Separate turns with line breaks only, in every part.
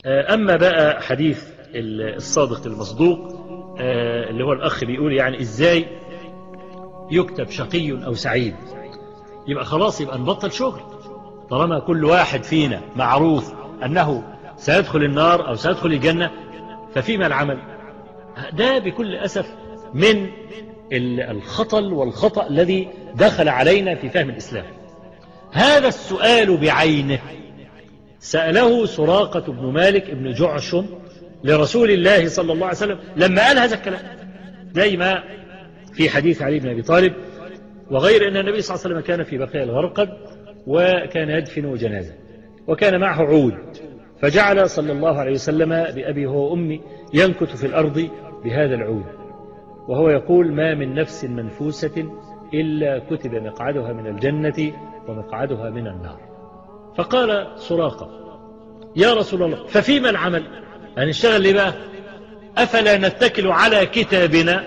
أما بقى حديث الصادق المصدوق اللي هو الأخ بيقول يعني إزاي يكتب شقي أو سعيد يبقى خلاص يبقى نبطل شغل طالما كل واحد فينا معروف أنه سيدخل النار أو سيدخل الجنة ففيما العمل ده بكل أسف من الخطل والخطأ الذي دخل علينا في فهم الإسلام هذا السؤال بعينه سأله سراقة بن مالك بن جعشم لرسول الله صلى الله عليه وسلم لما قال هذا الكلام زي ما في حديث علي بن أبي طالب وغير أن النبي صلى الله عليه وسلم كان في بقية الغرقد وكان يدفن جنازة وكان معه عود فجعل صلى الله عليه وسلم بأبي هو وأمي ينكت في الأرض بهذا العود وهو يقول ما من نفس منفوسة إلا كتب مقعدها من الجنة ومقعدها من النار فقال سراقة يا رسول الله ففيما العمل هنشتغل ليه بقى أفلا نتكل على كتابنا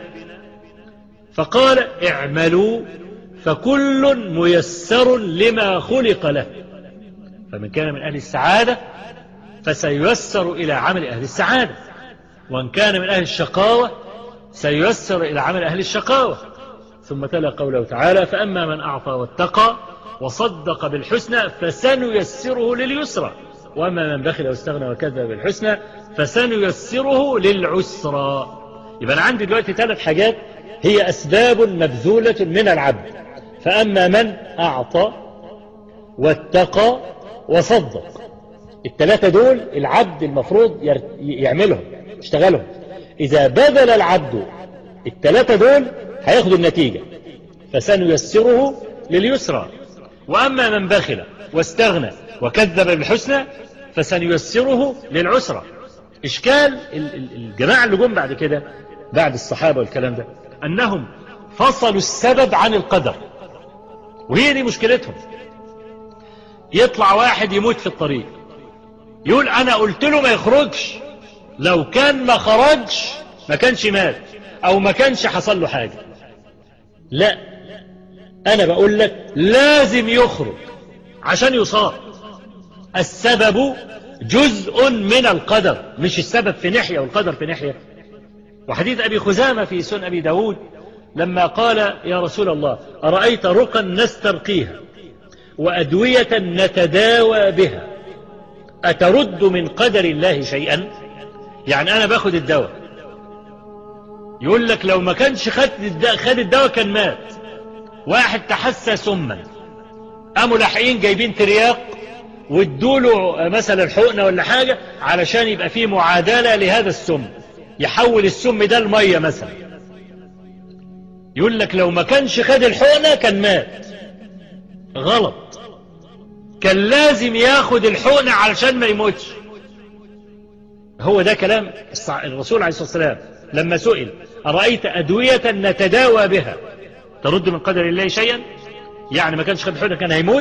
فقال اعملوا فكل ميسر لما خلق له فمن كان من أهل السعادة فسييسر إلى عمل أهل السعادة وإن كان من أهل الشقاوة سييسر إلى عمل أهل الشقاوة ثم تلا قوله تعالى فأما من أعطى واتقى وصدق بالحسنى فسنيسره لليسرى وأما من بخل واستغنى وكذب بالحسنى فسنيسره للعسرى يبقى أنا عندي دلوقتي ثلاث حاجات هي أسباب مبذولة من العبد فأما من أعطى واتقى وصدق الثلاثة دول العبد المفروض يعملهم يشتغلهم إذا بذل العبد الثلاثة دول هياخد النتيجة فسنيسره لليسرى وأما من بخل واستغنى وكذب بالحسنى فسنيسره للعسرى إشكال الجماعة اللي جم بعد كده بعد الصحابة والكلام ده أنهم فصلوا السبب عن القدر وهي دي مشكلتهم يطلع واحد يموت في الطريق يقول أنا قلت له ما يخرجش لو كان ما خرجش ما كانش مات أو ما كانش حصل له حاجة لا أنا بقول لك لازم يخرج عشان يصاب السبب جزء من القدر مش السبب في ناحية والقدر في ناحية وحديث أبي خزامة في سن أبي داود لما قال يا رسول الله أرأيت رقا نسترقيها وأدوية نتداوى بها أترد من قدر الله شيئا يعني أنا باخد الدواء يقول لك لو ما كانش خد الدواء, خد الدواء كان مات واحد تحسى سما قاموا لاحقين جايبين ترياق وادوله مثلا حقنة ولا حاجة علشان يبقى فيه معادلة لهذا السم يحول السم ده المية مثلا يقول لك لو ما كانش خد الحقنة كان مات غلط كان لازم ياخد الحقنة علشان ما يموتش هو ده كلام الرسول عليه الصلاة والسلام لما سئل أرأيت أدوية نتداوى بها ترد من قدر الله شيئا يعني ما كانش خد حقنة كان هيموت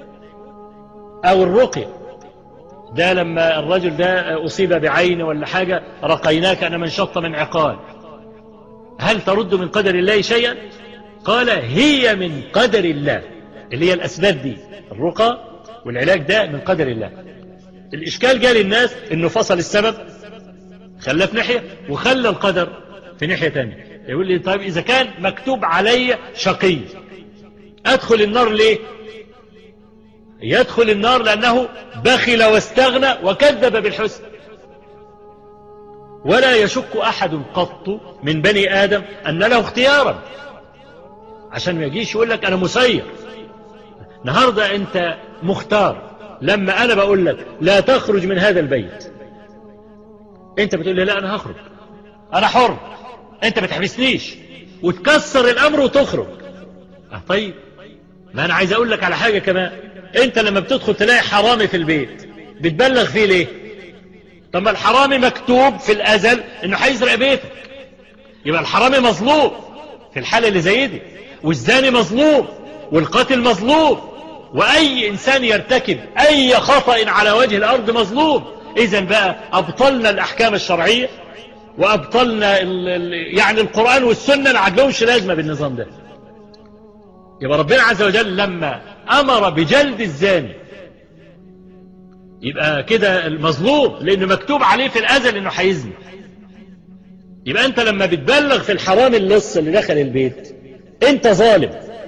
أو الرقية ده لما الرجل ده أصيب بعين ولا حاجة رقيناك أنا من شط من عقال هل ترد من قدر الله شيئا قال هي من قدر الله اللي هي الأسباب دي الرقى والعلاج ده من قدر الله الإشكال جاء للناس إنه فصل السبب خلاه في ناحية وخلى القدر في ناحية تانية يقول لي طيب إذا كان مكتوب علي شقي أدخل النار ليه يدخل النار لأنه بخل واستغنى وكذب بالحسن ولا يشك أحد قط من بني آدم أن له اختيارا عشان ما يجيش يقول لك أنا مسير النهاردة أنت مختار لما أنا بقول لك لا تخرج من هذا البيت أنت بتقول لي لا أنا هخرج أنا حر أنت ما تحبسنيش وتكسر الأمر وتخرج أه طيب ما أنا عايز أقول لك على حاجة كمان أنت لما بتدخل تلاقي حرامي في البيت بتبلغ فيه ليه طب ما الحرامي مكتوب في الأزل إنه هيسرق بيتك يبقى الحرامي مظلوم في الحالة اللي زي دي والزاني مظلوم والقاتل مظلوم وأي إنسان يرتكب أي خطأ على وجه الأرض مظلوم إذا بقى أبطلنا الأحكام الشرعية وأبطلنا ال ال يعني القرآن والسنة ما عجلهمش لازمة بالنظام ده يبقى ربنا عز وجل لما أمر بجلد الزاني يبقى كده المظلوم لأنه مكتوب عليه في الأزل إنه هيزني يبقى أنت لما بتبلغ في الحرام اللص اللي دخل البيت أنت ظالم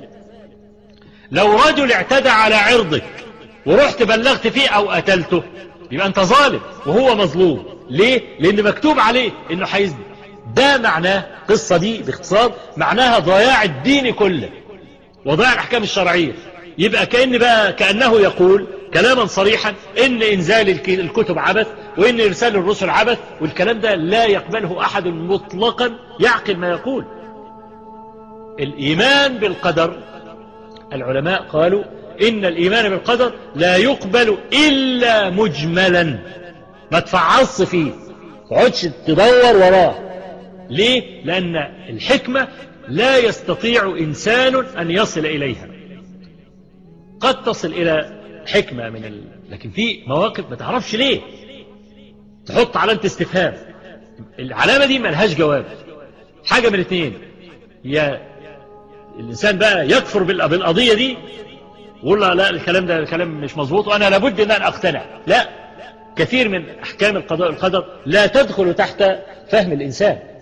لو رجل اعتدى على عرضك ورحت بلغت فيه أو قتلته يبقى أنت ظالم وهو مظلوم ليه؟ لأن مكتوب عليه إنه هيزني ده معناه قصة دي باختصار معناها ضياع الدين كله وضياع الأحكام الشرعية يبقى كأن بقى كأنه يقول كلاما صريحا إن إنزال الكتب عبث وإن إرسال الرسل عبث والكلام ده لا يقبله أحد مطلقا يعقل ما يقول الإيمان بالقدر العلماء قالوا إن الإيمان بالقدر لا يقبل إلا مجملا ما تفعص فيه تقعدش تدور وراه ليه؟ لأن الحكمة لا يستطيع إنسان أن يصل إليها قد تصل إلى حكمة من ال... لكن في مواقف ما تعرفش ليه تحط علامة استفهام العلامة دي ملهاش جواب حاجة من الاثنين يا الإنسان بقى يكفر بالقضية دي ويقول لا, لا الكلام ده الكلام مش مظبوط وأنا لابد أن أنا أقتنع لا كثير من أحكام القضاء القدر لا تدخل تحت فهم الإنسان